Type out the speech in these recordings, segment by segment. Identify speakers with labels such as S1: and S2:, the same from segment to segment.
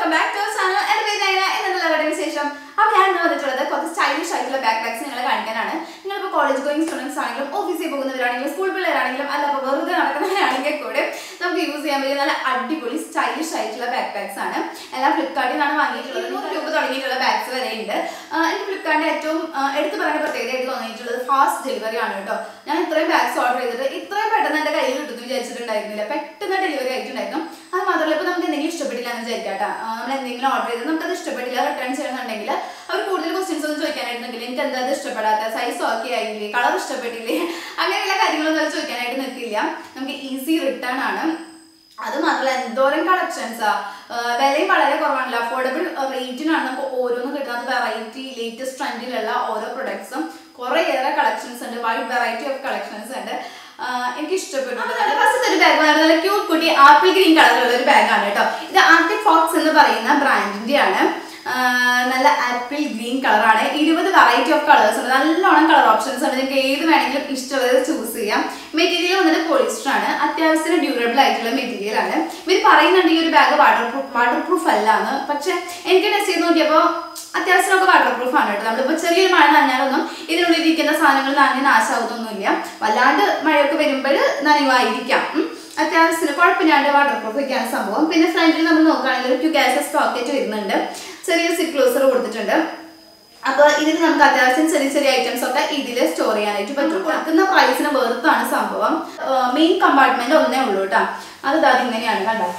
S1: Welcome back to channel എന്റെ പേര് നയന എന്നതുള്ളവരുടെ വിശേഷം അപ്പോൾ ഞാൻ ഇന്ന് വന്നിട്ടുള്ളത് കുറച്ച് സ്റ്റൈലിഷ് ആയിട്ടുള്ള ബാക്ക് ബാഗ്സ് നിങ്ങളെ കാണിക്കാനാണ് നിങ്ങളിപ്പോൾ കോളേജ് ഗോയിങ് സ്റ്റുഡൻസ് ആണെങ്കിലും ഓഫീസിൽ പോകുന്നവരാണെങ്കിലും സ്കൂൾ പിള്ളേരാണെങ്കിലും അല്ല അപ്പോൾ വെറുതെ നടക്കുന്നവരാണെങ്കിൽ കൂടെ നമുക്ക് യൂസ് ചെയ്യാൻ പറ്റിയ നല്ല അടിപൊളി സ്റ്റൈലിഷ് ആയിട്ടുള്ള ബാക്ക് ബാഗ്സ് ആണ് എല്ലാം ഫ്ലിപ്കാർട്ടിൽ നിന്നാണ് വാങ്ങിയിട്ടുള്ളത് നൂറ് രൂപ തുടങ്ങിയിട്ടുള്ള ബാഗ്സ് വരെ ഉണ്ട് ആഹ് എനിക്ക് ഫ്ലിപ്കാർട്ടിന്റെ ഏറ്റവും ആഹ് എടുത്തു പറയുന്ന പ്രത്യേകതയായിട്ട് തോന്നിയിട്ടുള്ളത് ഫാസ്റ്റ് ഡെലിവറി ആണ് കേട്ടോ ഞാൻ ഇത്രയും ബാഗ്സ് ഓർഡർ ചെയ്തിട്ട് ഇത്രയും പെട്ടെന്ന് എൻ്റെ കയ്യിൽ കിട്ടുമെന്ന് വിചാരിച്ചിട്ടുണ്ടായിരുന്നില്ല പെട്ടെന്ന് ഡെലിവറി ആയിട്ടുണ്ടായിരുന്നു അത് മാത്രമല്ല ഇപ്പോൾ നമുക്ക് എന്തെങ്കിലും ഇഷ്ടപ്പെട്ടില്ല എന്ന് വിചാരിക്കാട്ടോ നമ്മൾ എന്തെങ്കിലും ഓർഡർ ചെയ്ത് നമുക്കത് ഇഷ്ടപ്പെട്ടില്ല റിട്ടേൺ ചെയ്യണമെന്നുണ്ടെങ്കിൽ അവർ കൂടുതൽ ക്വസ്റ്റ്യൻസ് ഒന്നും ചോദിക്കാനായിട്ടുണ്ടെങ്കിൽ എനിക്ക് എന്താ അത് ഇഷ്ടപ്പെടാത്ത സൈസ് ഓക്കെ ആയില്ലേ കളർ ഇഷ്ടപ്പെട്ടില്ലേ അങ്ങനെയുള്ള കാര്യങ്ങളൊന്നും അവർ ചോദിക്കാനായിട്ട് നിൽക്കില്ല നമുക്ക് ഈസി റിട്ടേൺ ആണ് അത് മാത്രമല്ല എന്തോരം കളക്ഷൻസാ വിലയും വളരെ കുറവാണല്ലോ അഫോർഡബിൾ റേറ്റിനാണ് നമുക്ക് ഓരോന്നും കിട്ടുന്നത് വെറൈറ്റി ലേറ്റസ്റ്റ് ട്രെൻഡിലുള്ള ഓരോ പ്രൊഡക്ട്സും കുറേയേറെ കളക്ഷൻസ് ഉണ്ട് വൈഡ് വെറൈറ്റി ഓഫ് കളക്ഷൻസ് ഉണ്ട് ആഹ് എനിക്ക് ഇഷ്ടപ്പെട്ടു ഫസ്റ്റ് ഒരു ബാഗ് നല്ല ക്യൂട്ട് കുട്ടി ആപ്പിൾ ഗ്രീൻ കളറിലുള്ള ഒരു ബാഗാണ് കേട്ടോ ഇത് ആർട്ടിക് ഫോക്സ് എന്ന് പറയുന്ന ബ്രാൻഡിന്റെ ആണ് ആഹ് നല്ല ആപ്പിൾ ഗ്രീൻ കളറാണ് ഇരുപത് വെറൈറ്റി ഓഫ് കളേഴ്സ് ഉണ്ട് നല്ലോണം കളർ ഓപ്ഷൻസ് ഉണ്ട് നിങ്ങൾക്ക് ഏത് വേണമെങ്കിലും ഇഷ്ടമുള്ളത് ചൂസ് ചെയ്യാം മെറ്റീരിയൽ വന്നിട്ട് പോളിസ്റ്റർ ആണ് അത്യാവശ്യത്തിന് ഡ്യൂറബിൾ ആയിട്ടുള്ള മെറ്റീരിയൽ ആണ് ഇവർ പറയുന്നുണ്ട് ഈ ഒരു bag waterproof waterproof അല്ല എന്ന് പക്ഷെ എനിക്ക് ടെസ്റ്റ് ചെയ്ത് നോക്കിയപ്പോൾ അത്യാവശ്യമൊക്കെ വാട്ടർ പ്രൂഫ് ആണ് കേട്ടോ നമ്മളിപ്പോൾ ചെറിയൊരു മഴ നനഞ്ഞാലൊന്നും ഇതിനുള്ളിൽ ഇരിക്കുന്ന സാധനങ്ങൾ നനഞ്ഞ് നാശാവുന്നൊന്നുമില്ല വല്ലാണ്ട് മഴയൊക്കെ വരുമ്പോൾ നനയുമായിരിക്കാം ഉം. അത്യാവശ്യത്തിന് കുഴപ്പമില്ലാണ്ട് വാട്ടർ പ്രൂഫ് ഒക്കെയാണ് സംഭവം പിന്നെ ഫ്രണ്ടിൽ നമ്മൾ നോക്കുകയാണെങ്കിൽ ഒരു ക്യൂ ആസസ് പോക്കറ്റ് വരുന്നുണ്ട് ചെറിയ സിപ്പ് ക്ലോസർ കൊടുത്തിട്ടുണ്ട് അപ്പൊ ഇതിൽ നമുക്ക് അത്യാവശ്യം ചെറിയ ചെറിയ ഐറ്റംസ് ഒക്കെ ഇതിൽ സ്റ്റോർ ചെയ്യാനായിട്ട് പറ്റും കൊടുക്കുന്ന പ്രൈസിന് വെറുത്താണ് സംഭവം മെയിൻ കമ്പാർട്ട്മെന്റ് ഒന്നേ ഉള്ളൂ കേട്ടോ അത് ദാ ഇങ്ങനെയാണ് കണ്ടോ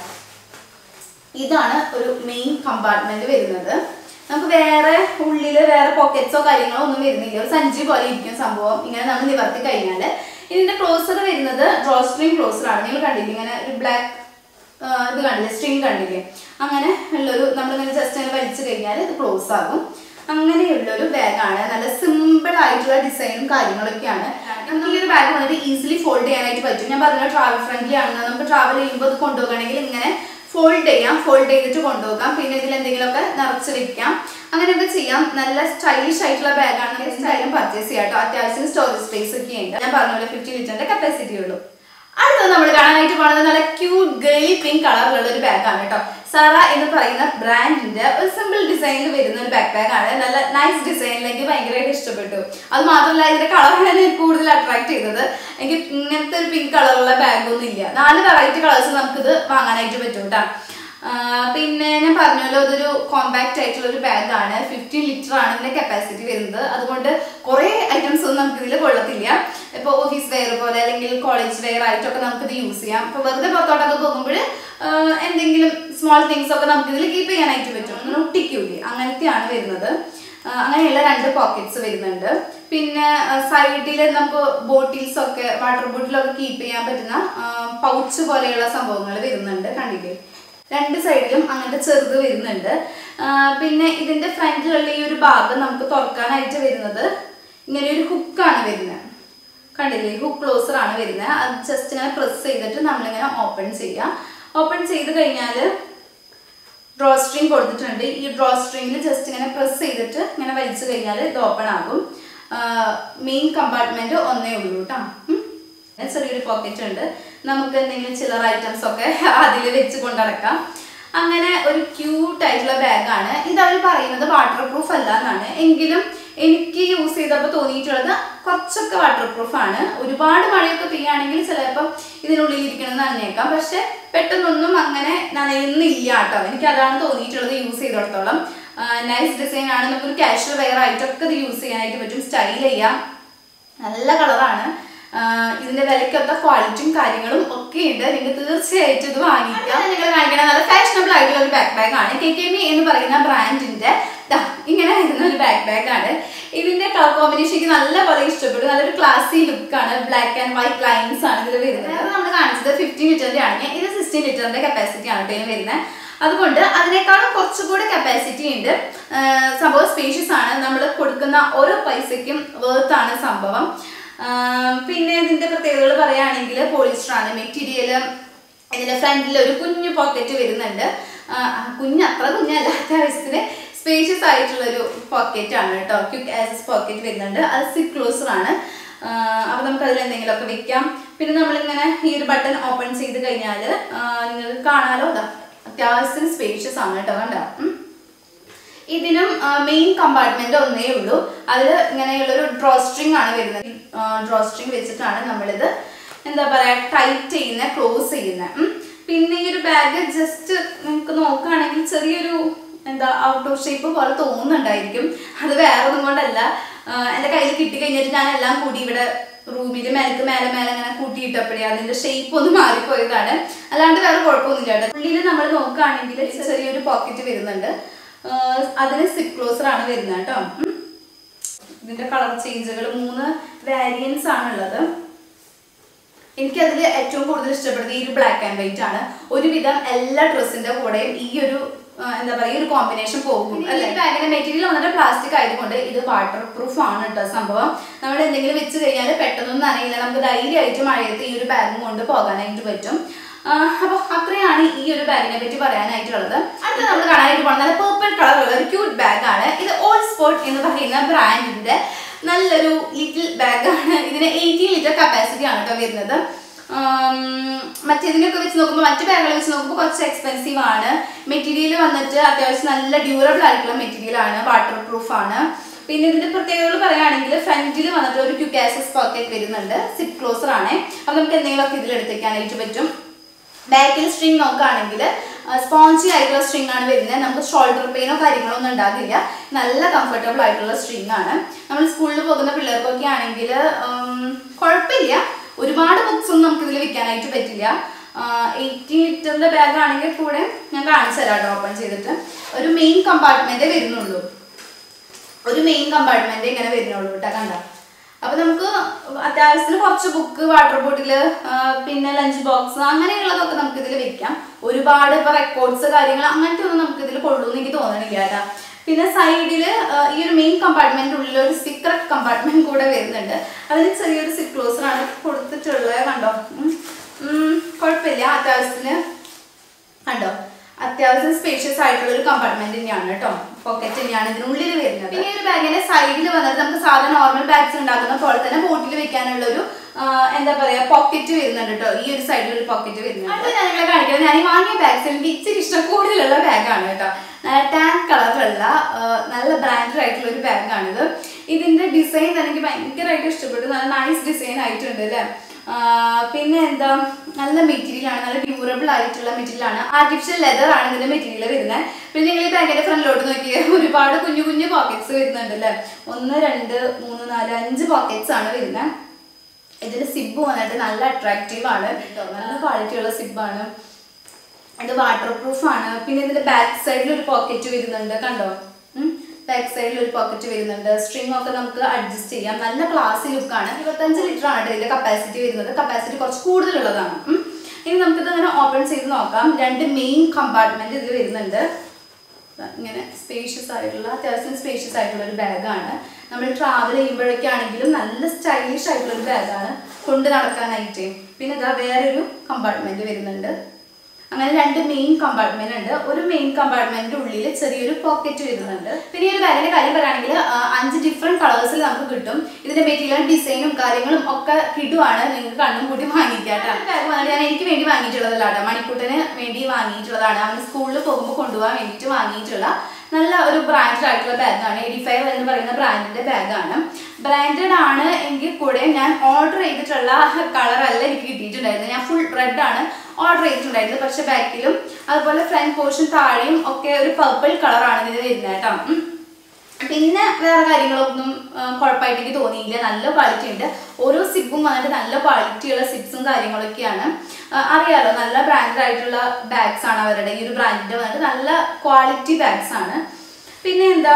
S1: ഇതാണ് ഒരു മെയിൻ കമ്പാർട്ട്മെന്റ് വരുന്നത് നമുക്ക് വേറെ ഉള്ളില് വേറെ പോക്കറ്റ്സോ കാര്യങ്ങളോ ഒന്നും വരുന്നില്ല ഒരു സഞ്ചി പോലെ ഇരിക്കും സംഭവം ഇങ്ങനെ നമ്മൾ നിവർത്തി കഴിഞ്ഞാൽ ഇതിന്റെ ക്ലോസർ വരുന്നത് ഡ്രോ സ്ട്രിങ് ക്ലോസർ ആണ് നിങ്ങൾ കണ്ടില്ലേ ഇങ്ങനെ ഒരു ബ്ലാക്ക് ഇത് കണ്ടില്ലേ സ്ട്രിങ് കണ്ടില്ലേ അങ്ങനെ ഉള്ളൊരു നമ്മളിങ്ങനെ ജസ്റ്റ് അങ്ങനെ വലിച്ചു കഴിഞ്ഞാൽ ഇത് ക്ലോസ് ആകും അങ്ങനെയുള്ളൊരു ബാഗാണ് നല്ല സിമ്പിൾ ആയിട്ടുള്ള ഡിസൈനും കാര്യങ്ങളൊക്കെയാണ് നമുക്ക് ഈ ഒരു ബാഗ് വന്നിട്ട് ഈസിലി ഫോൾഡ് ചെയ്യാനായിട്ട് പറ്റും ഞാൻ പറഞ്ഞ ട്രാവൽ ഫ്രണ്ട്ലി ആണെന്ന് നമുക്ക് ട്രാവൽ ചെയ്യുമ്പോൾ ഇത് കൊണ്ടുപോകണമെങ്കിൽ ഇങ്ങനെ ഫോൾഡ് ചെയ്യാം ഫോൾഡ് ചെയ്തിട്ട് കൊണ്ടുപോകാം പിന്നെ ഇതിൽ എന്തെങ്കിലുമൊക്കെ നിറച്ച് വെക്കാം അങ്ങനെയൊക്കെ ചെയ്യാം നല്ല സ്റ്റൈലിഷ് ആയിട്ടുള്ള ബാഗാണ് നമുക്ക് സ്റ്റൈലും പർച്ചേസ് ചെയ്യാം കേട്ടോ അത്യാവശ്യം സ്റ്റോറേജ് സ്പേസ് ഒക്കെ ഉണ്ട് ഞാൻ പറഞ്ഞ പോലെ ഫിഫ്റ്റി ലിറ്ററിന്റെ കപ്പാസിറ്റി ഉള്ളൂ അടുത്തത് നമ്മൾ കാണാനായിട്ട് പോകുന്നത് നല്ല ക്യൂട്ട് ഗേളി പിങ്ക് കളറിലുള്ള ഒരു ബാഗാണ് കേട്ടോ സാറ എന്ന് പറയുന്ന ബ്രാൻഡിന്റെ ഒരു സിമ്പിൾ ഡിസൈനിൽ വരുന്ന ഒരു ബാക്ക് ബാഗ് ആണ് നല്ല നൈസ് ഡിസൈനിൽ എനിക്ക് ഭയങ്കരമായിട്ട് ഇഷ്ടപ്പെട്ടു അത് മാത്രമല്ല ഇതിന്റെ കളറാണ് എന്നെ കൂടുതൽ അട്രാക്ട് ചെയ്തത് എനിക്ക് ഇങ്ങനത്തെ ഒരു പിങ്ക് കളറുള്ള ബാഗൊന്നും ഇല്ല നാല് വെറൈറ്റി കളേഴ്സ് നമുക്കിത് വാങ്ങാനായിട്ട് പറ്റും കേട്ടോ പിന്നെ ഞാൻ പറഞ്ഞല്ലോ ഇതൊരു കോമ്പാക്റ്റ് ആയിട്ടുള്ള ഒരു ബാഗാണ് ഫിഫ്റ്റി ലിറ്റർ ആണ് ഇതിന്റെ കപ്പാസിറ്റി വരുന്നത് അതുകൊണ്ട് കുറേ ഐറ്റംസ് ഒന്നും നമുക്ക് ഇതിൽ കൊള്ളത്തില്ല ഇപ്പോൾ ഓഫീസ് വെയർ പോലെ അല്ലെങ്കിൽ കോളേജ് വെയർ ആയിട്ടൊക്കെ നമുക്കിത് യൂസ് ചെയ്യാം ഇപ്പോൾ വെറുതെ പുറത്തോട്ടൊക്കെ പോകുമ്പോൾ എന്തെങ്കിലും സ്മോൾ തിങ്സ് ഒക്കെ നമുക്ക് ഇതിൽ കീപ്പ് ചെയ്യാനായിട്ട് പറ്റും അങ്ങനെ ഒട്ടിക്കൂലേ അങ്ങനത്തെയാണ് വരുന്നത് ആ, അങ്ങനെയുള്ള രണ്ട് പോക്കറ്റ്സ് വരുന്നുണ്ട് പിന്നെ സൈഡിൽ നമുക്ക് ബോട്ടിൽസ് ഒക്കെ വാട്ടർ ബോട്ടിലൊക്കെ കീപ്പ് ചെയ്യാൻ പറ്റുന്ന പൗച്ച് പോലെയുള്ള സംഭവങ്ങൾ വരുന്നുണ്ട് കണ്ടില്ലേ രണ്ട് സൈഡിലും അങ്ങനത്തെ ചെറുത് വരുന്നുണ്ട് ആ, പിന്നെ ഇതിന്റെ ഫ്രണ്ടിലുള്ള ഈ ഒരു ഭാഗം നമുക്ക് തുറക്കാനായിട്ട് വരുന്നത് ഇങ്ങനെ ഒരു ഹുക്കാണ് വരുന്നത് കണ്ടില്ലേ ഹുക്ക് ക്ലോസർ ആണ് വരുന്നത് അത് ജസ്റ്റ് ഇങ്ങനെ പ്രസ് ചെയ്തിട്ട് നമ്മളിങ്ങനെ ഓപ്പൺ ചെയ്യാം ഓപ്പൺ ചെയ്ത് കഴിഞ്ഞാൽ ഡ്രോ സ്ട്രിങ് കൊടുത്തിട്ടുണ്ട് ഈ ഡ്രോ സ്ട്രിങ്ങിൽ ജസ്റ്റ് ഇങ്ങനെ പ്രസ് ചെയ്തിട്ട് ഇങ്ങനെ വലിച്ചു കഴിഞ്ഞാൽ ഇത് ഓപ്പൺ ആകും മെയിൻ കമ്പാർട്ട്മെന്റ് ഒന്നേ ഉള്ളൂ കേട്ടോ ചെറിയൊരു പോക്കറ്റ് ഉണ്ട് നമുക്ക് എന്തെങ്കിലും ചില്ലറ ഐറ്റംസ് ഒക്കെ അതിൽ വെച്ച് കൊണ്ടിറക്കാം അങ്ങനെ ഒരു ക്യൂട്ട് ആയിട്ടുള്ള ബാഗാണ് ഇത് അവർ പറയുന്നത് വാട്ടർ പ്രൂഫ് അല്ല എന്നാണ് എങ്കിലും എനിക്ക് യൂസ് ചെയ്തപ്പോൾ തോന്നിയിട്ടുള്ളത് കുറച്ചൊക്കെ വാട്ടർ പ്രൂഫ് ആണ് ഒരുപാട് മഴയൊക്കെ പെയ്യുകയാണെങ്കിൽ ചിലപ്പം ഇതിനുള്ളിൽ ഇരിക്കണം നനഞ്ഞേക്കാം പക്ഷെ പെട്ടെന്നൊന്നും അങ്ങനെ നനയുന്നില്ല കേട്ടോ എനിക്ക് അതാണ് തോന്നിയിട്ടുള്ളത് യൂസ് ചെയ്തിടത്തോളം നൈസ് ഡിസൈൻ ആണ് നമുക്കൊരു കാഷ്വൽ വെയർ ആയിട്ടൊക്കെ ഇത് യൂസ് ചെയ്യാനായിട്ട് പറ്റും സ്റ്റൈൽ ചെയ്യാം നല്ല കളറാണ് ഇതിന്റെ വിലയ്ക്കൊത്ത ക്വാളിറ്റിയും കാര്യങ്ങളും ഒക്കെ ഉണ്ട് നിങ്ങൾക്ക് തീർച്ചയായിട്ടും ഇത് വാങ്ങിക്കാം നിങ്ങൾ കാണിക്കണം നല്ല ഫാഷനബിൾ ആയിട്ടുള്ള ഒരു ബാക്ക് ബാഗ് ആണ് കെ കെ മി എന്ന് പറയുന്ന ബ്രാൻഡിന്റെ ദാ ഇങ്ങനെ വരുന്ന ഒരു ബാക്ക് ബാഗ് ആണ് ഇതിന്റെ കളർ കോമ്പിനേഷൻ എനിക്ക് നല്ലപോലെ ഇഷ്ടപ്പെട്ടു നല്ലൊരു ക്ലാസി ലുക്ക് ആണ് ബ്ലാക്ക് ആൻഡ് വൈറ്റ് ലൈൻസ് ആണ് ഇതിൽ വരുന്നത് അത് നമ്മൾ കാണിച്ചത് ഫിഫ്റ്റീൻ ലിറ്ററിന്റെ ആണെങ്കിൽ ഇത് സിക്സ്റ്റീൻ ലിറ്ററിന്റെ കപ്പാസിറ്റി ആണ് കേട്ടോ ഇതിന് വരുന്നത് അതുകൊണ്ട് അതിനേക്കാളും കുറച്ചുകൂടി കപ്പാസിറ്റി ഉണ്ട് ആഹ് സംഭവം സ്പേഷ്യസ് ആണ് നമ്മൾ കൊടുക്കുന്ന ഓരോ പൈസയ്ക്കും വേർത്ത് ആണ് സംഭവം ആഹ് പിന്നെ ഇതിന്റെ പ്രത്യേകതകൾ പറയുകയാണെങ്കിൽ പോളിസ്റ്റർ ആണ് മെറ്റീരിയൽ ഇതിന്റെ ഫ്രണ്ടിൽ ഒരു കുഞ്ഞു പോക്കറ്റ് വരുന്നുണ്ട് ആഹ് കുഞ്ഞ് അത്ര കുഞ്ഞല്ല അത്യാവശ്യത്തിന് സ്പേഷ്യസ് ആയിട്ടുള്ള ഒരു പോക്കറ്റ് ആണ് കേട്ടോ ക്വിക്ക് ആസസ് പോക്കറ്റ് വരുന്നുണ്ട് അത് സിക് ക്ലോസർ ആണ് അപ്പോൾ നമുക്ക് അതിൽ എന്തെങ്കിലുമൊക്കെ വെക്കാം പിന്നെ നമ്മളിങ്ങനെ ഈ ഒരു ബട്ടൺ ഓപ്പൺ ചെയ്ത് കഴിഞ്ഞാൽ നിങ്ങൾക്ക് കാണാലോ അതാ അത്യാവശ്യം സ്പേഷ്യസ് ആണ് കേട്ടോ കണ്ട ഇതിനും മെയിൻ കമ്പാർട്ട്മെന്റ് ഒന്നേ ഉള്ളൂ അതിൽ ഇങ്ങനെയുള്ള ഒരു ഡ്രോ സ്ട്രിങ് ആണ് വരുന്നത് ഡ്രോ സ്ട്രിങ് വെച്ചിട്ടാണ് നമ്മളിത് എന്താ പറയാ ടൈറ്റ് ചെയ്യുന്ന ക്ലോസ് ചെയ്യുന്ന പിന്നെ ഈ ഒരു ബാഗ് ജസ്റ്റ് നിങ്ങൾക്ക് നോക്കുകയാണെങ്കിൽ ചെറിയൊരു എന്താ ഔട്ട്ഡോർ ഷേപ്പ് പോലെ തോന്നുന്നുണ്ടായിരിക്കും അത് വേറെ ഒന്നും കൊണ്ടല്ല ആ, എൻ്റെ കയ്യിൽ കിട്ടി കഴിഞ്ഞിട്ട് ഞാൻ എല്ലാം കൂടി ഇവിടെ റൂമിൽ മേലേക്ക് മേലെ മേലെ ഇങ്ങനെ കൂട്ടിയിട്ടപ്പോഴേ അതിന്റെ ഷേപ്പ് ഒന്ന് മാറിപ്പോയതാണ് അല്ലാണ്ട് വേറെ കുഴപ്പമൊന്നുമില്ല കേട്ടോ ഉള്ളിൽ നമ്മൾ നോക്കുകയാണെങ്കിൽ ചെറിയൊരു പോക്കറ്റ് വരുന്നുണ്ട് ആ, അതിന് സിപ്പ് ക്ലോസർ ആണ് വരുന്നത് കേട്ടോ ഉം. ഇതിന്റെ കളർ ചേഞ്ചുകൾ മൂന്ന് വാരിയൻസ് ആണുള്ളത് എനിക്കതിൽ ഏറ്റവും കൂടുതൽ ഇഷ്ടപ്പെടുന്നത് ഈ ഒരു ബ്ലാക്ക് ആൻഡ് വൈറ്റ് ആണ് ഒരുവിധം എല്ലാ ഡ്രസ്സിന്റെ കൂടെയും ഈ ഒരു ആ, എന്താ പറയുക ഒരു കോമ്പിനേഷൻ പോകും അല്ലെ ബാഗിന്റെ മെറ്റീരിയൽ വന്നിട്ട് പ്ലാസ്റ്റിക് ആയതുകൊണ്ട് ഇത് വാട്ടർ പ്രൂഫ് ആണ് കേട്ടോ സംഭവം നമ്മൾ എന്തെങ്കിലും വെച്ച് കഴിഞ്ഞാൽ പെട്ടെന്നൊന്നും നനയില്ല നമുക്ക് ധൈര്യമായിട്ട് മഴയത്ത് ഈ ഒരു ബാഗും കൊണ്ട് പോകാനായിട്ട് പറ്റും അപ്പോൾ അത്രയാണ് ഈ ഒരു ബാഗിനെ പറ്റി പറയാനായിട്ടുള്ളത് അടുത്ത നമ്മൾ കാണാനായിട്ട് പോകുന്നത് നല്ല പേർപ്പിൾ കളറുള്ള ഒരു ക്യൂട്ട് ബാഗാണ് ഇത് ഓൾ സ്പോർട്ട് എന്ന് പറയുന്ന ബ്രാൻഡിന്റെ നല്ലൊരു ലിറ്റിൽ ബാഗാണ് ഇതിന് എയ്റ്റീൻ ലിറ്റർ കപ്പാസിറ്റി ആണ് കേട്ടോ വരുന്നത് ആം, മറ്റേതിനൊക്കെ വെച്ച് നോക്കുമ്പോൾ മറ്റു ബാഗുകൾ വെച്ച് നോക്കുമ്പോൾ കുറച്ച് എക്സ്പെൻസീവ് ആണ് മെറ്റീരിയൽ വന്നിട്ട് അത്യാവശ്യം നല്ല ഡ്യൂറബിൾ ആയിട്ടുള്ള മെറ്റീരിയൽ ആണ് വാട്ടർ പ്രൂഫ് ആണ് പിന്നെ ഇതിന്റെ പ്രത്യേകതകൾ പറയുകയാണെങ്കിൽ ഫ്രണ്ടിൽ വന്നിട്ട് ഒരു ക്യുക്കാസസ് പോക്കറ്റ് വരുന്നുണ്ട് സിപ്പ് ക്ലോസർ ആണ് അപ്പം നമുക്ക് എന്തെങ്കിലുമൊക്കെ ഇതിൽ എടുത്തേക്കാനായിട്ട് പറ്റും ബാക്കിൽ സ്ട്രിങ് നോക്കുകയാണെങ്കിൽ സ്പോഞ്ചി ആയിട്ടുള്ള സ്ട്രിങ് ആണ് വരുന്നത് നമുക്ക് ഷോൾഡർ പെയിനോ കാര്യങ്ങളോ ഒന്നും ഉണ്ടാകില്ല നല്ല കംഫർട്ടബിൾ ആയിട്ടുള്ള സ്ട്രിങ് ആണ് നമ്മൾ സ്കൂളിൽ പോകുന്ന പിള്ളേർക്കൊക്കെ ആണെങ്കിൽ കുഴപ്പമില്ല ഒരുപാട് ബുക്സ് ഒന്നും നമുക്ക് ഇതിൽ വിൽക്കാനായിട്ട് പറ്റില്ല എയ്റ്റീൻ ലിറ്ററിന്റെ ബാഗ് ആണെങ്കിൽ കൂടെ ഞാൻ കാണിച്ചു തരാം കേട്ടോ ഓപ്പൺ ചെയ്തിട്ട് ഒരു മെയിൻ കമ്പാർട്ട്മെന്റേ വരുന്നുള്ളൂ ഒരു മെയിൻ കമ്പാർട്ട്മെന്റ് ഇങ്ങനെ വരുന്നുള്ളൂ കേട്ടോ കണ്ട അപ്പൊ നമുക്ക് അത്യാവശ്യത്തിന് കുറച്ച് ബുക്ക് വാട്ടർ ബോട്ടില് പിന്നെ ലഞ്ച് ബോക്സ് അങ്ങനെയുള്ളതൊക്കെ നമുക്ക് ഇതിൽ വെക്കാം ഒരുപാട് ഇപ്പൊ റെക്കോർഡ്സ് കാര്യങ്ങൾ അങ്ങനത്തെ ഒന്നും നമുക്ക് ഇതിൽ കൊള്ളുമെന്ന് എനിക്ക് തോന്നണില്ല കേട്ടാ പിന്നെ സൈഡിൽ ഈ ഒരു മെയിൻ കമ്പാർട്ട്മെന്റ് ഉള്ളിൽ ഒരു സീക്രട്ട് കമ്പാർട്ട്മെന്റ് കൂടെ വരുന്നുണ്ട് അതിന് ചെറിയൊരു സിപ്പ് ക്ലോസർ ആണ് കൊടുത്തിട്ടുള്ളത് കണ്ടോ ഉം. ഉം, കുഴപ്പമില്ല അത്യാവശ്യത്തിന് കണ്ടോ അത്യാവശ്യം സ്പേഷ്യസ് ആയിട്ടുള്ള ഒരു കമ്പാർട്ട്മെന്റ് തന്നെയാണ് കേട്ടോ പോക്കറ്റ് തന്നെയാണ് ഇതിനുള്ളിൽ വരുന്നത് പിന്നെ ഈ ഒരു ബാഗിന്റെ സൈഡിൽ വന്നിട്ട് നമുക്ക് സാധാരണ നോർമൽ ബാഗ്സ് ഉണ്ടാക്കുന്ന പോലെ തന്നെ ബോട്ടിൽ വെക്കാനുള്ള ഒരു ആ, എന്താ പറയാ പോക്കറ്റ് വരുന്നുണ്ട് കേട്ടോ ഈ ഒരു സൈഡിൽ ഒരു പോക്കറ്റ് വരുന്നുണ്ട് അടുത്ത ഞാൻ നിങ്ങളെ കാണിക്കുന്നത് ഞാൻ ഈ വാങ്ങിയ ബാഗ്സ് എനിക്ക് ഇച്ചിരി ഇഷ്ടം കൂടുതലുള്ള ബാഗാണ് കേട്ടോ നല്ല ടാൻ കളറുള്ള നല്ല ബ്രാൻഡഡ് ആയിട്ടുള്ള ഒരു ബാഗാണിത് ഇതിന്റെ ഡിസൈൻ തന്നെ എനിക്ക് ഭയങ്കരമായിട്ട് ഇഷ്ടപ്പെട്ടു നല്ല നൈസ് ഡിസൈൻ ആയിട്ടുണ്ട് അല്ലേ ആ, പിന്നെ എന്താ നല്ല മെറ്റീരിയൽ ആണ് നല്ല ഡ്യൂറബിൾ ആയിട്ടുള്ള മെറ്റീരിയൽ ആണ് ആർട്ടിഫിഷ്യൽ ലെതർ ആണ് ഇതിന്റെ മെറ്റീരിയൽ വരുന്നത് പിന്നെ നിങ്ങൾ ഈ ബാഗിന്റെ ഫ്രണ്ടിലോട്ട് നോക്കിയാൽ ഒരുപാട് കുഞ്ഞു കുഞ്ഞു പോക്കറ്റ്സ് വരുന്നുണ്ട് അല്ലേ ഒന്ന് രണ്ട് മൂന്ന് നാല് അഞ്ച് പോക്കറ്റ്സ് ആണ് വരുന്നത് ഇതിന്റെ സിബ് വന്നിട്ട് നല്ല അട്രാക്റ്റീവ് ആണ് കേട്ടോ നല്ല ക്വാളിറ്റി ഉള്ള സിബാണ് ഇത് വാട്ടർ പ്രൂഫ് ആണ് പിന്നെ ഇതിന്റെ ബാക്ക് സൈഡിൽ ഒരു പോക്കറ്റ് വരുന്നുണ്ട് കണ്ടോ ബാക്ക് സൈഡിൽ ഒരു പോക്കറ്റ് വരുന്നുണ്ട് സ്ട്രിങ് ഒക്കെ നമുക്ക് അഡ്ജസ്റ്റ് ചെയ്യാം നല്ല ക്ലാസി ലുക്കാണ് ഇരുപത്തഞ്ച് ലിറ്റർ ആണ് ഇതിന്റെ കപ്പാസിറ്റി വരുന്നത് കപ്പാസിറ്റി കുറച്ച് കൂടുതലുള്ളതാണ് ഉം. ഇനി നമുക്കിത് അങ്ങനെ ഓപ്പൺ ചെയ്ത് നോക്കാം രണ്ട് മെയിൻ കമ്പാർട്ട്മെന്റ് ഇതിൽ വരുന്നുണ്ട് ഇങ്ങനെ സ്പേഷ്യസ് ആയിട്ടുള്ള അത്യാവശ്യം സ്പേഷ്യസ് ആയിട്ടുള്ള ഒരു ബാഗാണ് നമ്മൾ ട്രാവൽ ചെയ്യുമ്പോഴൊക്കെയാണെങ്കിലും നല്ല സ്റ്റൈലിഷ് ആയിട്ടുള്ള ഒരു ബാഗാണ് കൊണ്ട് നടക്കാനായിട്ട് പിന്നെ ഇതാ വേറൊരു കമ്പാർട്ട്മെന്റ് വരുന്നുണ്ട് അങ്ങനെ രണ്ട് മെയിൻ കമ്പാർട്ട്മെന്റ് ഉണ്ട് ഒരു മെയിൻ കമ്പാർട്ട്മെന്റിന്റെ ഉള്ളിൽ ചെറിയൊരു പോക്കറ്റ് വരുന്നുണ്ട് പിന്നെ ഈ ഒരു ബാഗിന്റെ കാര്യം പറയുകയാണെങ്കിൽ ആ, അഞ്ച് ഡിഫറെന്റ് കളേഴ്സിൽ നമുക്ക് കിട്ടും ഇതിന്റെ മെറ്റീരിയൽ ഡിസൈനും കാര്യങ്ങളും ഒക്കെ കിട്ടുവാണ് നിങ്ങൾക്ക് കണ്ണും കൂടി വാങ്ങിക്കാട്ടോ ബാഗ് വന്നിട്ട് ഞാൻ എനിക്ക് വേണ്ടി വാങ്ങിയിട്ടുള്ളതല്ല കേട്ടോ മണിക്കൂട്ടിന് വേണ്ടി വാങ്ങിയിട്ടുള്ളതാണ് അവന് സ്കൂളിൽ പോകുമ്പോൾ കൊണ്ടുപോകാൻ വേണ്ടിയിട്ട് വാങ്ങിയിട്ടുള്ള നല്ല ഒരു ബ്രാൻഡഡ് ആയിട്ടുള്ള ബാഗാണ് എയ്റ്റി ഫൈവ് എന്ന് പറയുന്ന ബ്രാൻഡിന്റെ ബാഗാണ് ബ്രാൻഡഡ് ആണ് എങ്കിൽ കൂടെ ഞാൻ ഓർഡർ ചെയ്തിട്ടുള്ള കളർ അല്ല എനിക്ക് കിട്ടിയിട്ടുണ്ടായിരുന്നത് ഞാൻ ഫുൾ റെഡ് ആണ് ഓർഡർ ചെയ്തിട്ടുണ്ടായിരുന്നത് പക്ഷെ ബാക്കിലും അതുപോലെ ഫ്രണ്ട് പോർഷൻ താഴെയും ഒക്കെ ഒരു പർപ്പിൾ കളറാണ് ഇതിന് വരുന്നത് കേട്ടോ ഉം. പിന്നെ വേറെ കാര്യങ്ങളൊന്നും ആ, കുഴപ്പമായിട്ട് എനിക്ക് തോന്നിയില്ല നല്ല ക്വാളിറ്റി ഉണ്ട് ഓരോ സിപ്പും വന്നിട്ട് നല്ല ക്വാളിറ്റിയുള്ള സിപ്സും കാര്യങ്ങളൊക്കെയാണ് ആ, അറിയാലോ നല്ല ബ്രാൻഡഡ് ആയിട്ടുള്ള ബാഗ്സ് ആണ് അവരുടെ ഈ ഒരു ബ്രാൻഡിന്റെ വന്നിട്ട് നല്ല ക്വാളിറ്റി ബാഗ്സ് ആണ് പിന്നെ എന്താ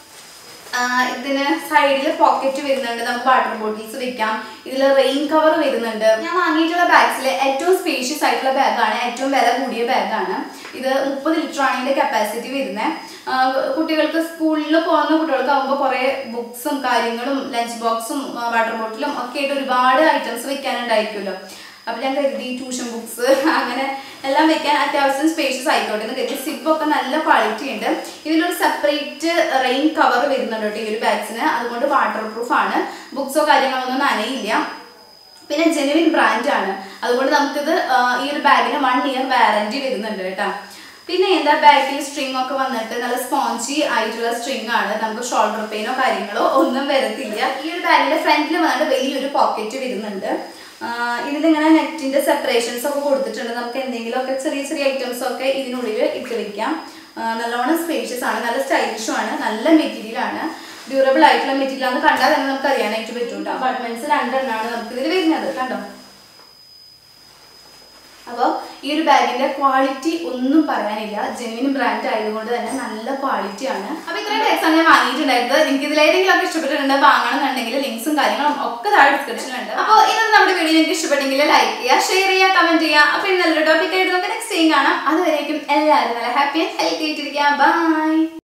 S1: ആ, ഇതിന് സൈഡിൽ പോക്കറ്റ് വരുന്നുണ്ട് നമുക്ക് വാട്ടർ ബോട്ടിൽസ് വെക്കാം ഇതിൽ റെയിൻ കവർ വരുന്നുണ്ട് ഞാൻ വാങ്ങിയിട്ടുള്ള ബാഗ്സിൽ ഏറ്റവും സ്പേഷ്യസ് ആയിട്ടുള്ള ബാഗാണ് ഏറ്റവും വില കൂടിയ ബാഗാണ് ഇത് മുപ്പത് ലിറ്റർ ആണ് ഇതിന്റെ കപ്പാസിറ്റി വരുന്നത് കുട്ടികൾക്ക് സ്കൂളിൽ പോകുന്ന കുട്ടികൾക്ക് ആകുമ്പോൾ കുറേ ബുക്സും കാര്യങ്ങളും ലഞ്ച് ബോക്സും വാട്ടർ ബോട്ടിലും ഒക്കെ ആയിട്ട് ഒരുപാട് ഐറ്റംസ് വെക്കാനുണ്ടായിരിക്കുമല്ലോ അപ്പൊ ഞാൻ കരുതി ട്യൂഷൻ ബുക്സ് അങ്ങനെ എല്ലാം വെക്കാൻ അത്യാവശ്യം സ്പേഷ്യസ് ആയിക്കോട്ടെ എന്ന് കരുതി സിബ് ഒക്കെ നല്ല ക്വാളിറ്റി ഉണ്ട് ഇതിലൊരു സെപ്പറേറ്റ് റെയിൻ കവർ വരുന്നുണ്ട് കേട്ടോ ഈ ഒരു ബാഗ്സിന് അതുകൊണ്ട് വാട്ടർ പ്രൂഫ് ആണ് ബുക്സോ കാര്യങ്ങളോ ഒന്നും നനയില്ല പിന്നെ ജെനുവിൻ ബ്രാൻഡ് ആണ് അതുകൊണ്ട് നമുക്കിത് ആ, ഈ ഒരു ബാഗിന് വൺ ഇയർ വാറന്റി വരുന്നുണ്ട് കേട്ടോ പിന്നെ എന്താ ബാക്കിൽ സ്ട്രിങ് ഒക്കെ വന്നിട്ട് നല്ല സ്പോഞ്ചി ആയിട്ടുള്ള സ്ട്രിങ് ആണ് നമുക്ക് ഷോൾഡർ പെയിനോ കാര്യങ്ങളോ ഒന്നും വരത്തില്ല ഈ ഒരു ബാഗിന്റെ ഫ്രണ്ടിൽ വന്നിട്ട് വലിയൊരു പോക്കറ്റ് വരുന്നുണ്ട് ആഹ് ഇതിലിങ്ങനെ നെറ്റിന്റെ സെപ്പറേഷൻസ് ഒക്കെ കൊടുത്തിട്ടുണ്ട് നമുക്ക് എന്തെങ്കിലും ഒക്കെ ചെറിയ ചെറിയ ഐറ്റംസ് ഒക്കെ ഇതിനുള്ളിൽ ഇട്ട് വെക്കാം ആഹ് നല്ലോണം സ്പേഷ്യസ് ആണ് നല്ല സ്റ്റൈലിഷും ആണ് നല്ല മെറ്റീരിയൽ ആണ് ഡ്യൂറബിൾ ആയിട്ടുള്ള മെറ്റീരിയൽ ആണെന്ന് കണ്ടാൽ തന്നെ നമുക്ക് അറിയാനായിട്ട് പറ്റും കേട്ടോ അപ്പാർട്ട്മെന്റ്സ് രണ്ടെണ്ണമാണ് നമുക്ക് ഇതിൽ വരുന്നത് കണ്ടോ അപ്പോൾ ഈ ഒരു ബാഗിന്റെ ക്വാളിറ്റി ഒന്നും പറയാനില്ല ജെന്വിൻ ബ്രാൻഡ് ആയതുകൊണ്ട് തന്നെ നല്ല ക്വാളിറ്റി ആണ് അപ്പോൾ ഇത്രയും ബാഗ്സ് ആണ് ഞാൻ വാങ്ങിയിട്ടുണ്ടായിരുന്നത് നിങ്ങൾക്ക് ഇതിൽ ഏതെങ്കിലും ഒക്കെ ഇഷ്ടപ്പെട്ടിട്ടുണ്ട് വാങ്ങണമെന്നുണ്ടെങ്കിൽ ലിങ്ക്സും കാര്യങ്ങളും ഒക്കെ താഴെ ഡിസ്ക്രിപ്ഷനിലുണ്ട് അപ്പോൾ ഇന്നത്തെ നമ്മുടെ വീഡിയോ നിങ്ങൾക്ക് ഇഷ്ടപ്പെട്ടെങ്കിൽ ലൈക്ക് ചെയ്യുക ഷെയർ ചെയ്യുക കമന്റ് ചെയ്യുക അപ്പോൾ ഇനി നല്ലൊരു ടോപ്പിക് ആയിട്ട് നമുക്ക് നെക്സ്റ്റ് ടൈം കാണാം അതുവരേക്കും എല്ലാവരും നല്ല ഹാപ്പി ആൻഡ് ഹെൽത്തി ആയിട്ടിരിക്കുക ബൈ